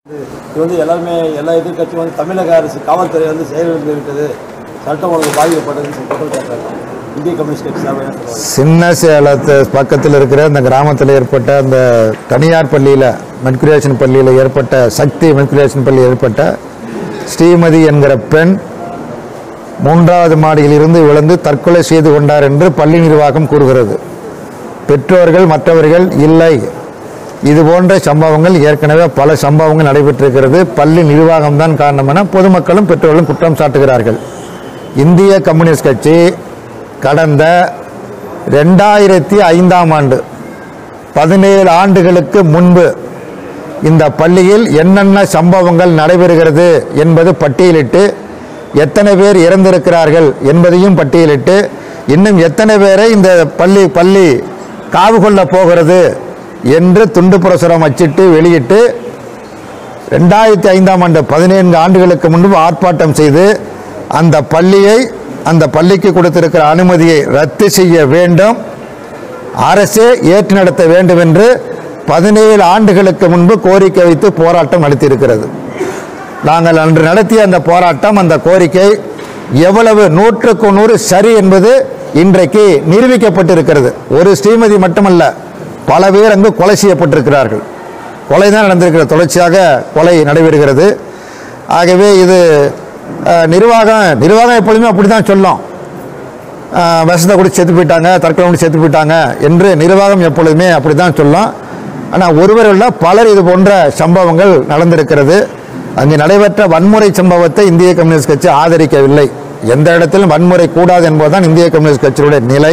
இது வந்து எல்லாருமே எல்லா எதிர்க்கட்சியும் வந்து தமிழக அரசு காவல்துறை வந்து செயலிழந்து விட்டது சட்டம் ஒழுங்கு பாதிக்கப்பட்டதுன்னு சொல்லி குற்றம் சாட்டுறாங்க இந்திய கம்யூனிஸ்ட் கட்சி சார்பாக என்ன சொல்லுவாங்க சின்ன சேலத்து பக்கத்தில் இருக்கிற அந்த கிராமத்தில் ஏற்பட்ட அந்த தனியார் பள்ளியில் மெட்குலேஷன் பள்ளியில் ஏற்பட்ட சக்தி மெட்குலேஷன் பள்ளியில் ஏற்பட்ட ஸ்ரீமதி என்கிற பெண் மூன்றாவது மாடியிலிருந்து விழுந்து தற்கொலை செய்து கொண்டார் என்று பள்ளி நிர்வாகம் கூறுகிறது பெற்றோர்கள் மற்றவர்கள் இல்லை இது போன்ற சம்பவங்கள் ஏற்கனவே பல சம்பவங்கள் நடைபெற்றிருக்கிறது பள்ளி நிர்வாகம் தான் காரணம் என பொதுமக்களும் பெற்றோர்களும் குற்றம் சாட்டுகிறார்கள் இந்திய கம்யூனிஸ்ட் கட்சி கடந்த ரெண்டாயிரத்தி ஐந்தாம் ஆண்டு பதினேழு ஆண்டுகளுக்கு முன்பு இந்த பள்ளியில் என்னென்ன சம்பவங்கள் நடைபெறுகிறது என்பது பட்டியலிட்டு எத்தனை பேர் இறந்திருக்கிறார்கள் என்பதையும் பட்டியலிட்டு இன்னும் எத்தனை பேரை இந்த பள்ளி பள்ளி காவு கொள்ள போகிறது என்று துண்டு பிரசுரம் அச்சிட்டு வெளியிட்டு ரெண்டாயிரத்தி ஐந்தாம் ஆண்டு பதினேழு ஆண்டுகளுக்கு முன்பு ஆர்ப்பாட்டம் செய்து அந்த பள்ளியை அந்த பள்ளிக்கு கொடுத்திருக்கிற அனுமதியை ரத்து செய்ய வேண்டும் அரசே ஏற்று நடத்த வேண்டும் என்று பதினேழு ஆண்டுகளுக்கு முன்பு கோரிக்கை வைத்து போராட்டம் நடத்தியிருக்கிறது நாங்கள் அன்று நடத்திய அந்த போராட்டம் அந்த கோரிக்கை எவ்வளவு நூற்றுக்கு நூறு சரி என்பது இன்றைக்கு நிரூபிக்கப்பட்டிருக்கிறது ஒரு ஸ்ரீமதி மட்டுமல்ல பல பேர் அங்கு கொலை செய்யப்பட்டிருக்கிறார்கள் கொலை தான் நடந்திருக்கிறது தொடர்ச்சியாக கொலை நடைபெறுகிறது ஆகவே இது அஹ், நிர்வாகம் நிர்வாகம் எப்பொழுதுமே அப்படி தான் சொல்லும் அஹ், விஷத்தை குடிச்சு செத்து போயிட்டாங்க தற்கொலை குடிச்சு செத்து போயிட்டாங்க என்று நிர்வாகம் எப்பொழுதுமே அப்படி தான் சொல்லும் ஆனால் ஒருவர் இல்ல பலர் இது போன்ற சம்பவங்கள் நடந்திருக்கிறது அங்கு நடைபெற்ற வன்முறை சம்பவத்தை இந்திய கம்யூனிஸ்ட் கட்சி ஆதரிக்கவில்லை எந்த இடத்திலும் வன்முறை கூடாது என்பதுதான் இந்திய கம்யூனிஸ்ட் கட்சியுடைய நிலை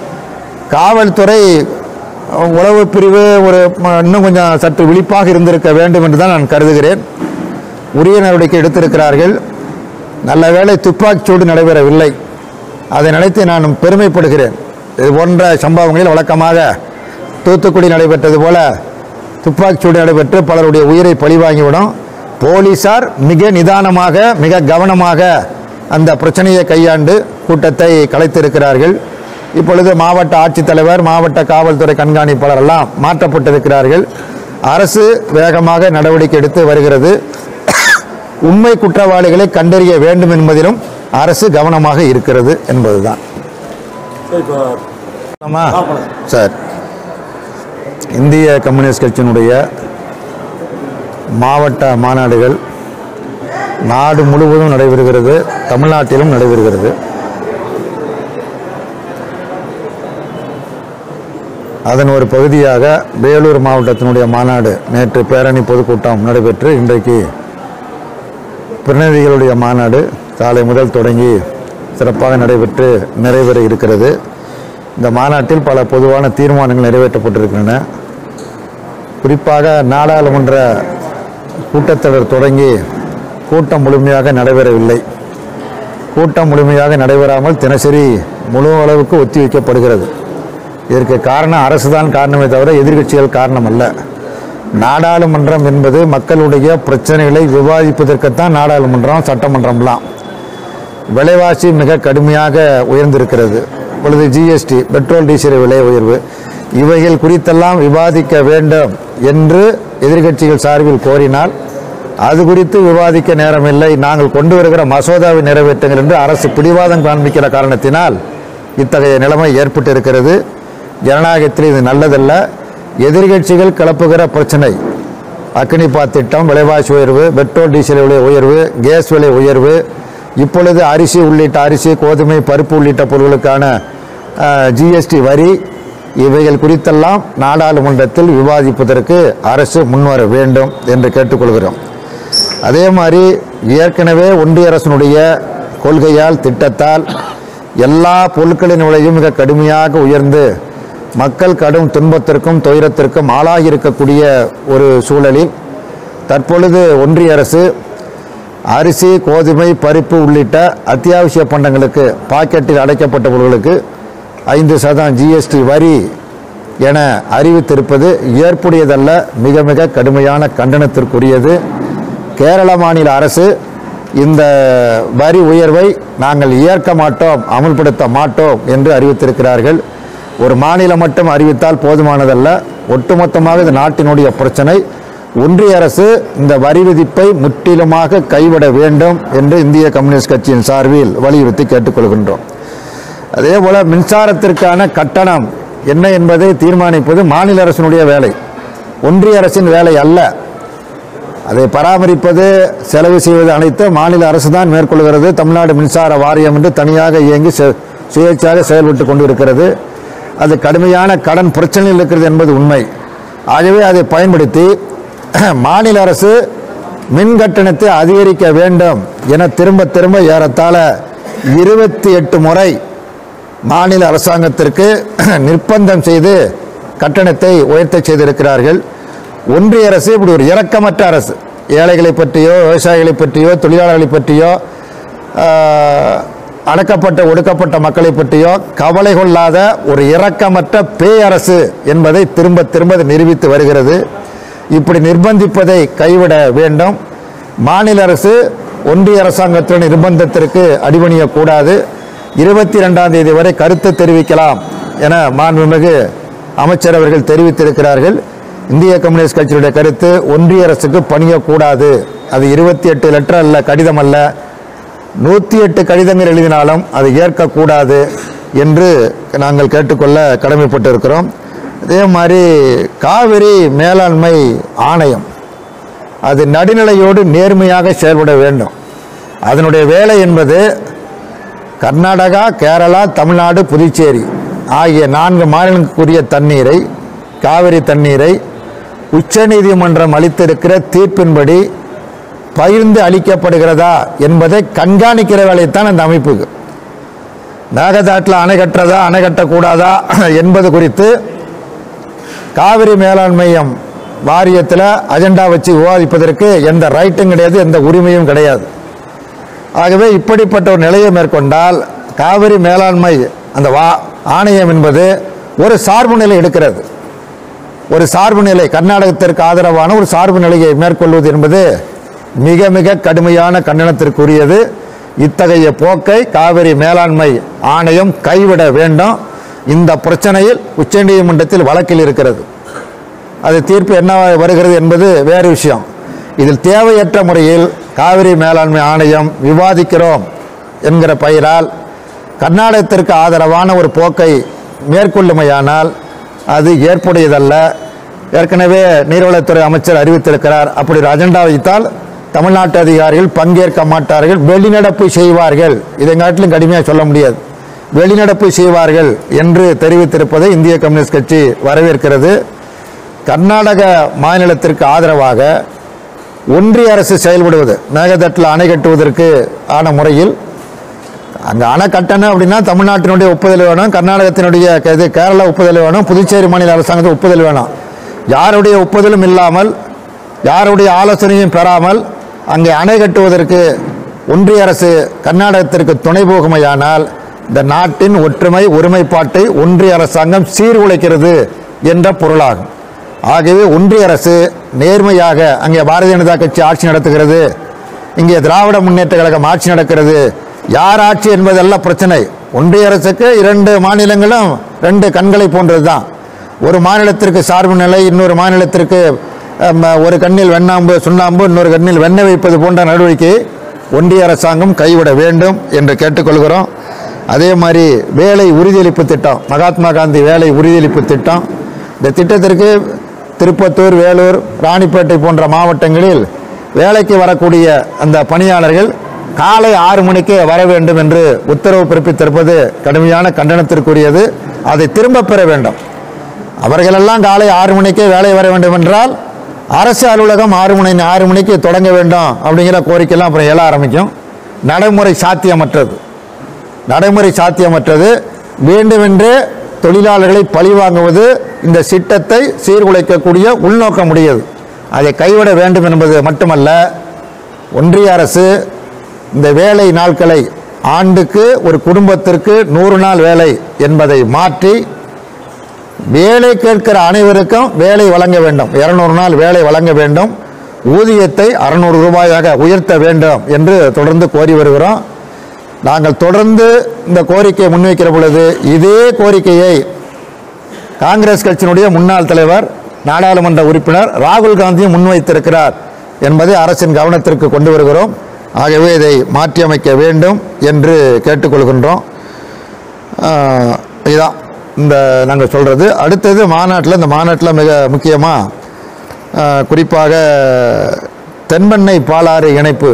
காவல்துறை அஹ், உளவு பிரிவு ஒரு ம, இன்னும் கொஞ்சம் சற்று விழிப்பாக இருந்திருக்க வேண்டும் என்று தான் நான் கருதுகிறேன் உரிய நடவடிக்கை எடுத்திருக்கிறார்கள் நல்ல வேளை துப்பாக்கிச் சூடு நடைபெறவில்லை அதை நினைத்து நான் பெருமைப்படுகிறேன் இது போன்ற சம்பவங்களில் வழக்கமாக தூத்துக்குடி நடைபெற்றது போல துப்பாக்கிச் சூடு நடைபெற்று பலருடைய உயிரை பழிவாங்கிவிடும் போலீசார் மிக நிதானமாக மிக கவனமாக அந்த பிரச்சனையை கையாண்டு கூட்டத்தை கலைத்திருக்கிறார்கள் இப்பொழுது மாவட்ட ஆட்சித்தலைவர் மாவட்ட காவல்துறை கண்காணிப்பாளர் எல்லாம் மாற்றப்பட்டிருக்கிறார்கள் அரசு வேகமாக நடவடிக்கை எடுத்து வருகிறது உண்மை குற்றவாளிகளை கண்டறிய வேண்டும் என்பதிலும் அரசு கவனமாக இருக்கிறது என்பதுதான் சரி இப்போ ஆமா ஆ, போலாம். சார் இந்திய கம்யூனிஸ்ட் கட்சியினுடைய மாவட்ட மாநாடுகள் நாடு முழுவதும் நடைபெறுகிறது தமிழ்நாட்டிலும் நடைபெறுகிறது அதன் ஒரு பகுதியாக வேலூர் மாவட்டத்தினுடைய மாநாடு நேற்று பேரணி பொதுக்கூட்டம் நடைபெற்று இன்றைக்கு பிரதிநிதிகளுடைய மாநாடு காலை முதல் தொடங்கி சிறப்பாக நடைபெற்று நிறைவேற இருக்கிறது இந்த மாநாட்டில் பல பொதுவான தீர்மானங்கள் நிறைவேற்றப்பட்டிருக்கின்றன குறிப்பாக நாடாளுமன்ற கூட்டத்தொடர் தொடங்கி கூட்டம் முழுமையாக நடைபெறவில்லை கூட்டம் முழுமையாக நடைபெறாமல் தினசரி முழு அளவுக்கு ஒத்திவைக்கப்படுகிறது இதற்கு காரணம் அரசு தான் காரணமே தவிர எதிர்க்கட்சிகள் காரணம் அல்ல நாடாளுமன்றம் என்பது மக்களுடைய பிரச்சனைகளை விவாதிப்பதற்குத்தான் நாடாளுமன்றம் சட்டமன்றம்லாம் விலைவாசி மிக கடுமையாக உயர்ந்திருக்கிறது இப்பொழுது ஜிஎஸ்டி பெட்ரோல் டீசல் விலை உயர்வு இவைகள் குறித்தெல்லாம் விவாதிக்க வேண்டும் என்று எதிர்க்கட்சிகள் சார்பில் கோரினால் அது குறித்து விவாதிக்க நேரமில்லை நாங்கள் கொண்டு வருகிற மசோதாவை நிறைவேற்றுங்கள் என்று அரசு பிடிவாதம் காண்பிக்கிற காரணத்தினால் இத்தகைய நிலைமை ஏற்பட்டிருக்கிறது ஜனநாயகத்தில் இது நல்லதல்ல எதிர்க்கட்சிகள் கிளப்புகிற பிரச்சனை அக்னிபா திட்டம் விலைவாசி உயர்வு பெட்ரோல் டீசல் விலை உயர்வு கேஸ் விலை உயர்வு இப்பொழுது அரிசி உள்ளிட்ட அரிசி கோதுமை பருப்பு உள்ளிட்ட பொருட்களுக்கான ஜிஎஸ்டி வரி இவைகள் குறித்தெல்லாம் நாடாளுமன்றத்தில் விவாதிப்பதற்கு அரசு முன்வர வேண்டும் என்று கேட்டுக்கொள்கிறோம் அதே மாதிரி ஏற்கனவே ஒன்றிய அரசினுடைய கொள்கையால் திட்டத்தால் எல்லா பொருட்களின் விலையும் மிக கடுமையாக உயர்ந்து மக்கள் கடும் துன்பத்திற்கும் துயரத்திற்கும் ஆளாகி இருக்கக்கூடிய ஒரு சூழலில் தற்பொழுது ஒன்றிய அரசு அரிசி கோதுமை பருப்பு உள்ளிட்ட அத்தியாவசிய பண்டங்களுக்கு பாக்கெட்டில் அடைக்கப்பட்ட பொருட்களுக்கு ஐந்து சதம் ஜிஎஸ்டி வரி என அறிவித்திருப்பது ஏற்புடையதல்ல மிக மிக கடுமையான கண்டனத்திற்குரியது கேரள மாநில அரசு இந்த வரி உயர்வை நாங்கள் ஏற்க மாட்டோம் அமுல்படுத்த மாட்டோம் என்று அறிவித்திருக்கிறார்கள் ஒரு மாநிலம் மட்டும் அறிவித்தால் போதுமானதல்ல ஒட்டுமொத்தமாக இந்த நாட்டினுடைய பிரச்சனை ஒன்றிய அரசு இந்த வரி விதிப்பை முற்றிலுமாக கைவிட வேண்டும் என்று இந்திய கம்யூனிஸ்ட் கட்சியின் சார்பில் வலியுறுத்தி கேட்டுக்கொள்கின்றோம் அதே போல மின்சாரத்திற்கான கட்டணம் என்ன என்பதை தீர்மானிப்பது மாநில அரசினுடைய வேலை ஒன்றிய அரசின் வேலை அல்ல அதை பராமரிப்பது செலவு செய்வது அனைத்து மாநில அரசு தான் மேற்கொள்கிறது தமிழ்நாடு மின்சார வாரியம் என்று தனியாக இயங்கி செ- சுயேட்சையாக செயல்பட்டு கொண்டு இருக்கிறது அது கடுமையான கடன் பிரச்சனையில் இருக்கிறது என்பது உண்மை ஆகவே அதை பயன்படுத்தி மாநில அரசு மின் கட்டணத்தை அதிகரிக்க வேண்டும் என திரும்ப திரும்ப ஏறத்தாழ இருபத்தி எட்டு முறை மாநில அரசாங்கத்திற்கு நிர்பந்தம் செய்து கட்டணத்தை உயர்த்த செய்திருக்கிறார்கள் ஒன்றிய அரசு இப்படி ஒரு இரக்கமற்ற அரசு ஏழைகளை பற்றியோ விவசாயிகளை பற்றியோ தொழிலாளர்களை பற்றியோ ஆஹ், அடக்கப்பட்ட ஒடுக்கப்பட்ட மக்களை பற்றியோ கவலை கொள்ளாத ஒரு இரக்கமற்ற பேய் அரசு என்பதை திரும்ப திரும்ப அது நிரூபித்து வருகிறது இப்படி நிர்பந்திப்பதை கைவிட வேண்டும் மாநில அரசு ஒன்றிய அரசாங்கத்தின் நிர்பந்தத்திற்கு அடிபணியக்கூடாது இருபத்தி ரெண்டாம் தேதி வரை கருத்து தெரிவிக்கலாம் என மாண்புமிகு அமைச்சர் அவர்கள் தெரிவித்திருக்கிறார்கள் இந்திய கம்யூனிஸ்ட் கட்சியுடைய கருத்து ஒன்றிய அரசுக்கு பணியக்கூடாது அது இருபத்தி எட்டு லெட்டர் அல்ல கடிதம் அல்ல நூற்றி எட்டு கடிதங்கள் எழுதினாலும் அதை ஏற்கக்கூடாது என்று நாங்கள் கேட்டுக்கொள்ள கடமைப்பட்டிருக்கிறோம் அதே மாதிரி காவிரி மேலாண்மை ஆணையம் அது நடுநிலையோடு நேர்மையாக செயல்பட வேண்டும் அதனுடைய வேலை என்பது கர்நாடகா கேரளா தமிழ்நாடு புதுச்சேரி ஆகிய நான்கு மாநிலங்களுக்குரிய தண்ணீரை காவிரி தண்ணீரை உச்சநீதிமன்றம் அளித்திருக்கிற தீர்ப்பின்படி பகிர்ந்து அளிக்கப்படுகிறதா என்பதை கண்காணிக்கிற வேலைத்தான் அந்த அமைப்புக்கு மேகதாட்டில் அணை கட்டுறதா அணை கட்டக்கூடாதா என்பது குறித்து காவிரி மேலாண்மையம் வாரியத்தில் அஜெண்டா வச்சு விவாதிப்பதற்கு எந்த ரைட்டும் கிடையாது எந்த உரிமையும் கிடையாது ஆகவே இப்படிப்பட்ட ஒரு நிலையை மேற்கொண்டால் காவிரி மேலாண்மை அந்த வா ஆணையம் என்பது ஒரு சார்பு நிலை எடுக்கிறது ஒரு சார்பு நிலை கர்நாடகத்திற்கு ஆதரவான ஒரு சார்பு நிலையை மேற்கொள்வது என்பது மிக மிக கடுமையான கண்டனத்திற்குரியது இத்தகைய போக்கை காவிரி மேலாண்மை ஆணையம் கைவிட வேண்டும் இந்த பிரச்சனையில் உச்சநீதிமன்றத்தில் வழக்கில் இருக்கிறது அது தீர்ப்பு என்ன வருகிறது என்பது வேறு விஷயம் இதில் தேவையற்ற முறையில் காவிரி மேலாண்மை ஆணையம் விவாதிக்கிறோம் என்கிற பெயரால் கர்நாடகத்திற்கு ஆதரவான ஒரு போக்கை மேற்கொள்ளுமையானால் அது ஏற்புடையதல்ல ஏற்கனவே நீர்வளத்துறை அமைச்சர் அறிவித்திருக்கிறார் அப்படி ஒரு அஜெண்டா வைத்தால் தமிழ்நாட்டு அதிகாரிகள் பங்கேற்க மாட்டார்கள் வெளிநடப்பு செய்வார்கள் இதை காட்டிலும் கடுமையாக சொல்ல முடியாது வெளிநடப்பு செய்வார்கள் என்று தெரிவித்திருப்பதை இந்திய கம்யூனிஸ்ட் கட்சி வரவேற்கிறது கர்நாடக மாநிலத்திற்கு ஆதரவாக ஒன்றிய அரசு செயல்படுவது மேகதட்டில் அணை கட்டுவதற்கு ஆன முறையில் அங்கே அணை கட்டணும் அப்படின்னா தமிழ்நாட்டினுடைய ஒப்புதல் வேணும் கர்நாடகத்தினுடைய க- இது கேரளா ஒப்புதல் வேணும் புதுச்சேரி மாநில அரசாங்கத்து ஒப்புதல் வேணும் யாருடைய ஒப்புதலும் இல்லாமல் யாருடைய ஆலோசனையும் பெறாமல் அங்கே அணை கட்டுவதற்கு ஒன்றிய அரசு கர்நாடகத்திற்கு துணை போகுமையானால் இந்த நாட்டின் ஒற்றுமை ஒருமைப்பாட்டை ஒன்றிய அரசாங்கம் சீர்குலைக்கிறது என்ற பொருளாகும் ஆகவே ஒன்றிய அரசு நேர்மையாக அங்கே பாரதிய ஜனதா கட்சி ஆட்சி நடத்துகிறது இங்கே திராவிட முன்னேற்ற கழகம் ஆட்சி நடக்கிறது யார் ஆட்சி என்பதல்ல பிரச்சனை ஒன்றிய அரசுக்கு இரண்டு மாநிலங்களும் ரெண்டு கண்களை போன்றது தான் ஒரு மாநிலத்திற்கு சார்பு நிலை இன்னொரு மாநிலத்திற்கு அம், ஒரு கண்ணில் வெண்ணாம்பு சுண்ணாம்பு இன்னொரு கண்ணில் வெண்ணெய் வைப்பது போன்ற நடவடிக்கை ஒன்றிய அரசாங்கம் கைவிட வேண்டும் என்று கேட்டுக்கொள்கிறோம் அதே மாதிரி வேலை உறுதியளிப்பு திட்டம் மகாத்மா காந்தி வேலை உறுதியளிப்பு திட்டம் இந்த திட்டத்திற்கு திருப்பத்தூர் வேலூர் ராணிப்பேட்டை போன்ற மாவட்டங்களில் வேலைக்கு வரக்கூடிய அந்த பணியாளர்கள் காலை ஆறு மணிக்கே வர வேண்டும் என்று உத்தரவு பிறப்பித்திருப்பது கடுமையான கண்டனத்திற்குரியது அதை திரும்ப பெற வேண்டும் அவர்களெல்லாம் காலை ஆறு மணிக்கே வேலை வர வேண்டும் என்றால் அரசு அலுவலகம் ஆறு மணி ஆறு மணிக்கு தொடங்க வேண்டும் அப்படிங்கிற கோரிக்கையெல்லாம் அப்புறம் எழ ஆரம்பிக்கும் நடைமுறை சாத்தியமற்றது நடைமுறை சாத்தியமற்றது வேண்டுமென்றே தொழிலாளர்களை பழிவாங்குவது இந்த சிட்டத்தை சீர்குலைக்கக்கூடிய உள்நோக்கம் உடையது அதை கைவிட வேண்டும் என்பது மட்டுமல்ல ஒன்றிய அரசு இந்த வேலை நாட்களை ஆண்டுக்கு ஒரு குடும்பத்திற்கு நூறு நாள் வேலை என்பதை மாற்றி வேலை கேட்கிற அனைவருக்கும் வேலை வழங்க வேண்டும் இருநூறு நாள் வேலை வழங்க வேண்டும் ஊதியத்தை அறுநூறு ரூபாயாக உயர்த்த வேண்டும் என்று தொடர்ந்து கோரி வருகிறோம் நாங்கள் தொடர்ந்து இந்த கோரிக்கையை முன்வைக்கிற பொழுது இதே கோரிக்கையை காங்கிரஸ் கட்சியினுடைய முன்னாள் தலைவர் நாடாளுமன்ற உறுப்பினர் ராகுல் காந்தியும் முன்வைத்திருக்கிறார் என்பதை அரசின் கவனத்திற்கு கொண்டு வருகிறோம் ஆகவே இதை மாற்றியமைக்க வேண்டும் என்று கேட்டுக்கொள்கின்றோம் ஆஹ் இதான் இந்த நாங்கள் சொல்கிறது அடுத்தது மாநாட்டில் இந்த மாநாட்டில் மிக முக்கியமாக குறிப்பாக தென்பெண்ணை பாலாறு இணைப்பு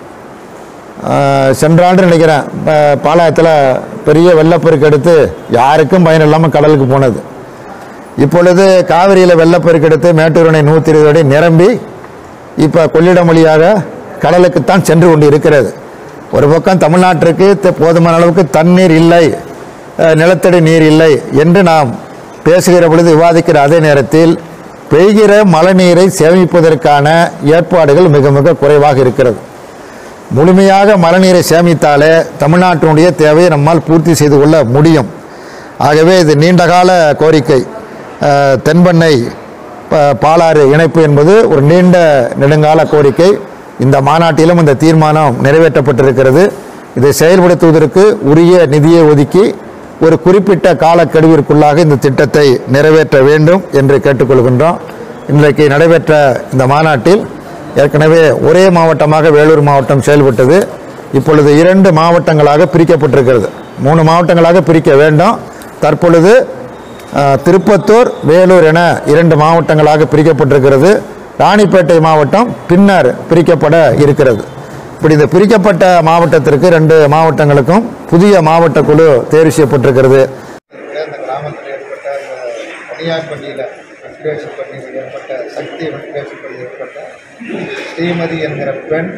ஆஹ் சென்ற ஆண்டு நினைக்கிறேன் ப- பாலாயத்தில் பெரிய வெள்ளப்பெருக்கு எடுத்து யாருக்கும் பயன் இல்லாமல் கடலுக்கு போனது இப்பொழுது காவிரியில் வெள்ளப்பெருக்கு எடுத்து மேட்டூர் அணை நூற்றி இருபது அடி நிரம்பி இப்போ கொள்ளிடம் வழியாக கடலுக்குத்தான் சென்று கொண்டு இருக்கிறது ஒரு பக்கம் தமிழ்நாட்டிற்கு த- போதுமான அளவுக்கு தண்ணீர் இல்லை அஹ், நிலத்தடி நீர் இல்லை என்று நாம் பேசுகிற பொழுது விவாதிக்கிற அதே நேரத்தில் பெய்கிற மழைநீரை சேமிப்பதற்கான ஏற்பாடுகள் மிக மிக குறைவாக இருக்கிறது முழுமையாக மழைநீரை சேமித்தாலே தமிழ்நாட்டினுடைய தேவையை நம்மால் பூர்த்தி செய்து கொள்ள முடியும் ஆகவே இது நீண்டகால கோரிக்கை அஹ், தென்பெண்ணை ப- பாலாறு இணைப்பு என்பது ஒரு நீண்ட நெடுங்கால கோரிக்கை இந்த மாநாட்டிலும் இந்த தீர்மானம் நிறைவேற்றப்பட்டிருக்கிறது இதை செயல்படுத்துவதற்கு உரிய நிதியை ஒதுக்கி ஒரு குறிப்பிட்ட காலக்கெடுவிற்குள்ளாக இந்த திட்டத்தை நிறைவேற்ற வேண்டும் என்று கேட்டுக்கொள்கின்றோம் இன்றைக்கு நடைபெற்ற இந்த மாநாட்டில் ஏற்கனவே ஒரே மாவட்டமாக வேலூர் மாவட்டம் செயல்பட்டது இப்பொழுது இரண்டு மாவட்டங்களாக பிரிக்கப்பட்டிருக்கிறது மூணு மாவட்டங்களாக பிரிக்க வேண்டும் தற்பொழுது அஹ், திருப்பத்தூர் வேலூர் என இரண்டு மாவட்டங்களாக பிரிக்கப்பட்டிருக்கிறது ராணிப்பேட்டை மாவட்டம் பின்னர் பிரிக்கப்பட இருக்கிறது இப்படி இந்த பிரிக்கப்பட்ட மாவட்டத்திற்கு ரெண்டு மாவட்டங்களுக்கும் புதிய மாவட்ட குழு தேர்வு செய்யப்பட்டிருக்கிறது அந்த கிராமத்தில் ஏற்பட்ட அந்த தனியார் பள்ளியில் வென்டிலேஷன் பள்ளியில் ஏற்பட்ட சக்தி வென்டிலேஷன் பள்ளியில் ஏற்பட்ட ஸ்ரீமதி என்கிற பெண்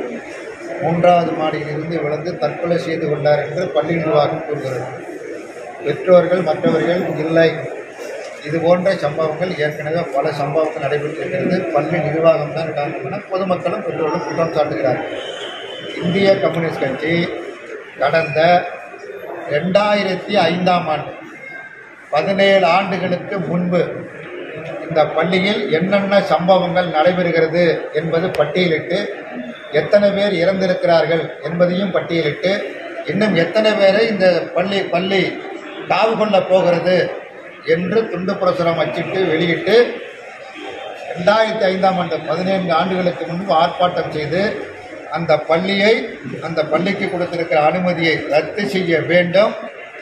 மூன்றாவது மாடியிலிருந்து விழுந்து தற்கொலை செய்து கொண்டார் என்று பள்ளி நிர்வாகம் கூறுகிறது பெற்றோர்கள் மற்றவர்கள் இல்லை இது போன்ற சம்பவங்கள் ஏற்கனவே பல சம்பவங்கள் நடைபெற்றிருக்கிறது பள்ளி நிர்வாகம் தான் காரணம் என பொதுமக்களும் பெற்றோர்களும் குற்றம் சாட்டுகிறார்கள் இந்திய கம்யூனிஸ்ட் கட்சி கடந்த ரெண்டாயிரத்தி ஐந்தாம் ஆண்டு பதினேழு ஆண்டுகளுக்கு முன்பு இந்த பள்ளியில் என்னென்ன சம்பவங்கள் நடைபெறுகிறது என்பது பட்டியலிட்டு எத்தனை பேர் இறந்திருக்கிறார்கள் என்பதையும் பட்டியலிட்டு இன்னும் எத்தனை பேரை இந்த பள்ளி பள்ளி காவு கொள்ளப் போகிறது என்று துண்டு பிரசுரம் அச்சிட்டு வெளியிட்டு ரெண்டாயிரத்தி ஐந்தாம் ஆண்டு பதினேழு ஆண்டுகளுக்கு முன்பு ஆர்ப்பாட்டம் செய்து அந்த பள்ளியை அந்த பள்ளிக்கு கொடுத்திருக்கிற அனுமதியை ரத்து செய்ய வேண்டும்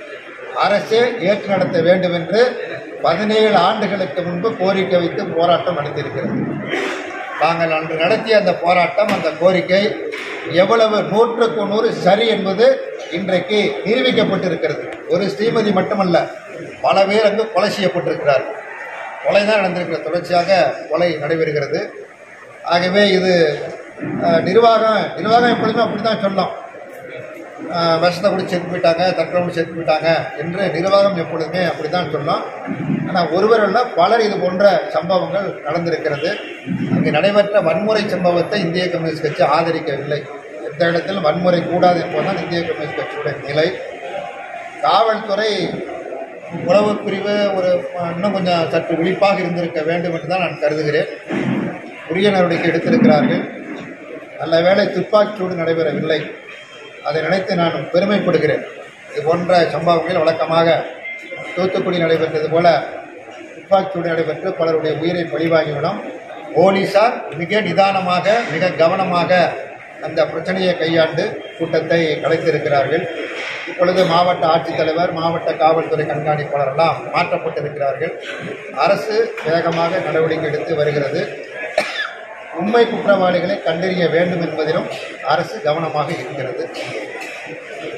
அரசு ஏற்று நடத்த வேண்டும் என்று பதினேழு ஆண்டுகளுக்கு முன்பு கோரிக்கை வைத்து போராட்டம் நடத்தியிருக்கிறது நாங்கள் அன்று நடத்திய அந்த போராட்டம் அந்த கோரிக்கை எவ்வளவு நூற்றுக்கு நூறு சரி என்பது இன்றைக்கு நிரூபிக்கப்பட்டிருக்கிறது ஒரு ஸ்ரீமதி மட்டுமல்ல பல பேர் அங்கு கொலை செய்யப்பட்டிருக்கிறார் கொலை தான் நடந்திருக்கிறது தொடர்ச்சியாக கொலை நடைபெறுகிறது ஆகவே இது அஹ், நிர்வாகம் நிர்வாகம் எப்பொழுதுமே அப்படி தான் சொல்லும் அஹ், விஷத்தை குடிச்சு செத்து போயிட்டாங்க தற்கொலை குடிச்சு செத்து போயிட்டாங்க என்று நிர்வாகம் எப்பொழுதுமே அப்படி தான் சொல்லும் ஆனால் ஒருவர் அல்ல பலர் இது போன்ற சம்பவங்கள் நடந்திருக்கிறது அங்கு நடைபெற்ற வன்முறை சம்பவத்தை இந்திய கம்யூனிஸ்ட் கட்சி ஆதரிக்கவில்லை எந்த இடத்திலும் வன்முறை கூடாது என்பதுதான் இந்திய கம்யூனிஸ்ட் கட்சியுடைய நிலை காவல்துறை உளவு பிரிவு ஒரு அஹ், இன்னும் கொஞ்சம் சற்று விழிப்பாக இருந்திருக்க வேண்டும் என்று தான் நான் கருதுகிறேன் உரிய நடவடிக்கை எடுத்திருக்கிறார்கள் நல்ல வேளை துப்பாக்கிச்சூடு நடைபெறவில்லை அதை நினைத்து நான் பெருமைப்படுகிறேன் இது போன்ற சம்பவங்கள் வழக்கமாக தூத்துக்குடி நடைபெற்றது போல துப்பாக்கிச்சூடு நடைபெற்று பலருடைய உயிரை பழிவாகிவிடும் போலீசார் மிக நிதானமாக மிக கவனமாக அந்த பிரச்சனையை கையாண்டு கூட்டத்தை கலைத்திருக்கிறார்கள் இப்பொழுது மாவட்ட ஆட்சித்தலைவர் மாவட்ட காவல்துறை கண்காணிப்பாளர் எல்லாம் மாற்றப்பட்டிருக்கிறார்கள் அரசு வேகமாக நடவடிக்கை எடுத்து வருகிறது உண்மை குற்றவாளிகளை கண்டறிய வேண்டும் என்பதிலும் அரசு கவனமாக இருக்கிறது